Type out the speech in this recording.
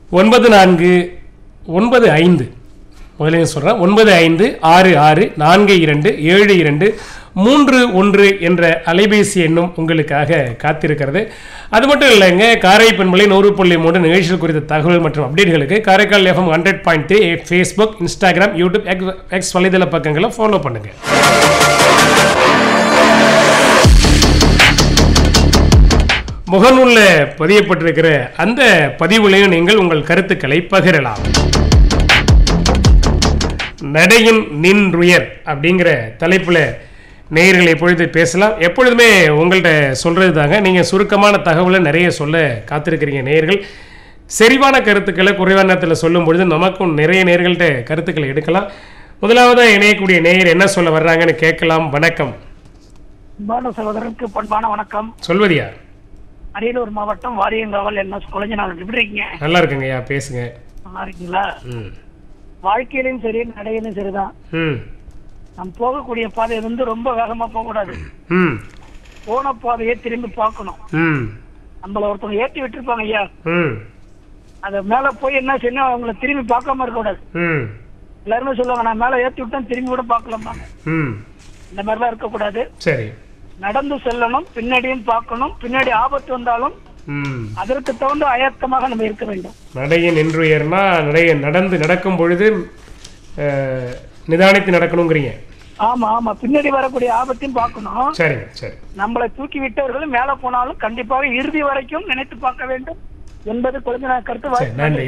ஒன்பது நான்கு ஒன்பது ஐந்து முதல்ல சொல்கிறேன் ஒன்பது ஐந்து ஆறு ஆறு நான்கு இரண்டு ஏழு இரண்டு மூன்று ஒன்று என்ற அலைபேசி எண்ணும் உங்களுக்காக காத்திருக்கிறது அது மட்டும் இல்லைங்க காரை பெண்மலை நூறு புள்ளி மூன்று நிகழ்ச்சிகள் குறித்த தகவல் மற்றும் அப்டேட்களுக்கு Karaikal FM hundred point three Facebook Instagram YouTube X X வலைதள பக்கங்களை ஃபாலோ பண்ணுங்கள் முகநூலில் பதியப்பட்டிருக்கிற அந்த பதிவுலையும் நீங்கள் உங்கள் கருத்துக்களை பகிரலாம் நடையின் நின்றுயர் அப்படிங்கிற தலைப்பில் நேயர்கள் எப்பொழுது பேசலாம் எப்பொழுதுமே உங்கள்கிட்ட சொல்கிறது தாங்க நீங்கள் சுருக்கமான தகவலை நிறைய சொல்ல காத்திருக்கிறீங்க நேயர்கள் செறிவான கருத்துக்களை குறைவான நேரத்தில் சொல்லும் பொழுது நமக்கும் நிறைய நேயர்கள்ட்ட கருத்துக்களை எடுக்கலாம் முதலாவதாக இணையக்கூடிய நேயர் என்ன சொல்ல வர்றாங்கன்னு கேட்கலாம் வணக்கம் அன்பான சகோதரருக்கு பண்பான வணக்கம் சொல்வதியா அரியலூர் மாவட்டம் வாரியங்காவல் என்ன குழந்தை எப்படி இருக்கீங்க நல்லா இருக்குங்கய்யா பேசுங்க நல்லா இருக்கீங்களா ம் வாழ்க்கையிலும் சரி நடையிலும் சரிதான் ம் நம்ம போகக்கூடிய பாதை வந்து ரொம்ப வேகமா போக கூடாது ம் போன பாதையை திரும்பி பார்க்கணும் ம் நம்மள ஒருத்தவங்க ஏற்றி விட்டுருப்பாங்க ஐயா ம் அது மேல போய் என்ன செய்யணும் அவங்கள திரும்பி பார்க்காம இருக்க கூடாது ம் எல்லாருமே சொல்லுவாங்க நான் மேல ஏற்றி விட்டேன் திரும்பி கூட பார்க்கலாமாங்க ம் இந்த மாதிரிலாம் இருக்கக்கூடாது சரி நடந்து செல்லணும் பின்னாடியும் பார்க்கணும் பின்னாடி ஆபத்து வந்தாலும் ம் அதற்கு தகுந்த அயத்தமாக நம்ம இருக்க வேண்டும் நடையை நின்றுயர்னா நடைய நடந்து நடக்கும் பொழுது அஹ், நிதானித்து நடக்கணுங்கிறீங்க ஆமா ஆமா பின்னாடி வரக்கூடிய ஆபத்தையும் பார்க்கணும் சரிங்க சரி நம்மளை தூக்கி விட்டவர்களும் மேல போனாலும் கண்டிப்பாக இறுதி வரைக்கும் நினைத்து பார்க்க வேண்டும் என்பது குழந்தை கருத்து சரி நன்றி